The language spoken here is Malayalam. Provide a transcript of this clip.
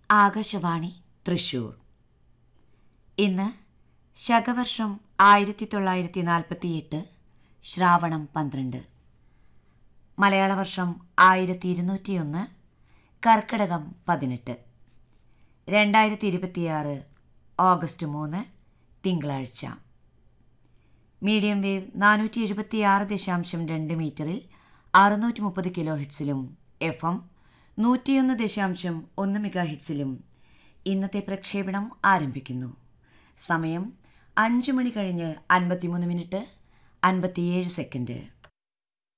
ആകാശവാണി തൃശൂർ ഇന്ന് ശകവർഷം ആയിരത്തി തൊള്ളായിരത്തി നാൽപ്പത്തിയെട്ട് ശ്രാവണം പന്ത്രണ്ട് മലയാള വർഷം ആയിരത്തി ഇരുന്നൂറ്റിയൊന്ന് കർക്കിടകം പതിനെട്ട് രണ്ടായിരത്തി ഇരുപത്തിയാറ് ഓഗസ്റ്റ് മൂന്ന് തിങ്കളാഴ്ച മീഡിയം വേവ് നാനൂറ്റി എഴുപത്തിയാറ് ദശാംശം രണ്ട് മീറ്ററിൽ അറുന്നൂറ്റി മുപ്പത് കിലോ ഹിറ്റ്സിലും എഫ് എം നൂറ്റിയൊന്ന് ദശാംശം ഒന്ന് മെഗാ ഹിറ്റ്സിലും ഇന്നത്തെ പ്രക്ഷേപണം ആരംഭിക്കുന്നു സമയം അഞ്ച് മണി കഴിഞ്ഞ് അൻപത്തിമൂന്ന് മിനിറ്റ് അൻപത്തിയേഴ് സെക്കൻഡ്